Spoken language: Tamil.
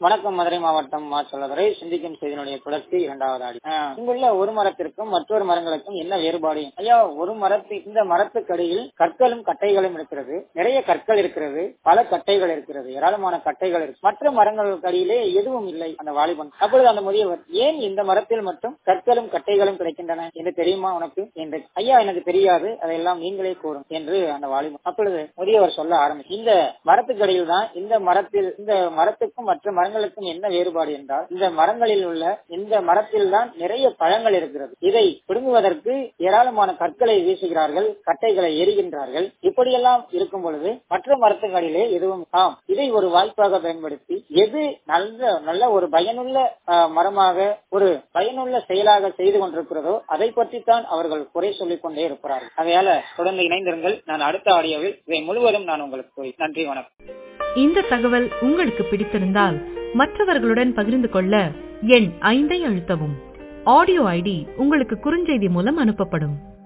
வணக்கம் மதுரை மாவட்டம் மா சொல்லதுரை சிந்திக்கும் செய்தியினுடைய தொடர்ச்சி இரண்டாவது ஆடி ஆஹ், இங்குள்ள ஒரு மரத்திற்கும் மற்றொரு மரங்களுக்கும் என்ன வேறுபாடு ஐயா ஒரு மரத்து இந்த மரத்துக்கடியில் கற்களும் கட்டைகளும் இருக்கிறது நிறைய கற்கள் இருக்கிறது பல கட்டைகள் இருக்கிறது ஏராளமான கட்டைகள் இருக்கு மற்ற மரங்களுக்கு அடியிலே எதுவும் இல்லை அந்த வாலிபன் அப்பொழுது அந்த முதியவர் ஏன் இந்த மரத்தில் மட்டும் கற்களும் கட்டைகளும் கிடைக்கின்றன என்று தெரியுமா உனக்கு என்று ஐயா எனக்கு தெரியாது அதையெல்லாம் நீங்களே கூறும் என்று அந்த வாலிபன் அப்பொழுது முதியவர் சொல்ல ஆரம்பிச்சு இந்த மரத்துக்கடியில் தான் இந்த மரத்தில் இந்த மரத்துக்கும் மற்ற மரங்களுக்கும் என்ன வேறுபாடு என்றால் இந்த மரங்களில் உள்ள இந்த மரத்தில் தான் நிறைய பழங்கள் இருக்கிறது இதை பிடுங்குவதற்கு ஏராளமான கற்களை வீசுகிறார்கள் கட்டைகளை எரிகின்றார்கள் இப்படியெல்லாம் இருக்கும் பொழுது மற்ற மரத்துகளிலே எதுவும் ஆம் இதை ஒரு வாய்ப்பாக பயன்படுத்தி எது நல்ல நல்ல ஒரு பயனுள்ள ஆஹ், மரமாக ஒரு பயனுள்ள செயலாக செய்து கொண்டிருக்கிறதோ அதை பற்றித்தான் அவர்கள் குறை சொல்லிக் கொண்டே இருக்கிறார்கள் அதையால தொடர்ந்து இணைந்திருங்கள் நான் அடுத்த ஆடியோவில் இதை முழுவதும் நான் உங்களுக்கு கூறி நன்றி வணக்கம் இந்த தகவல் உங்களுக்கு பிடித்திருந்தால் மற்றவர்களுடன் பகிர்ந்து கொள்ள எண் ஐந்தை அழுத்தவும் ஆடியோ ஐடி உங்களுக்கு குறுஞ்செய்தி மூலம் அனுப்பப்படும்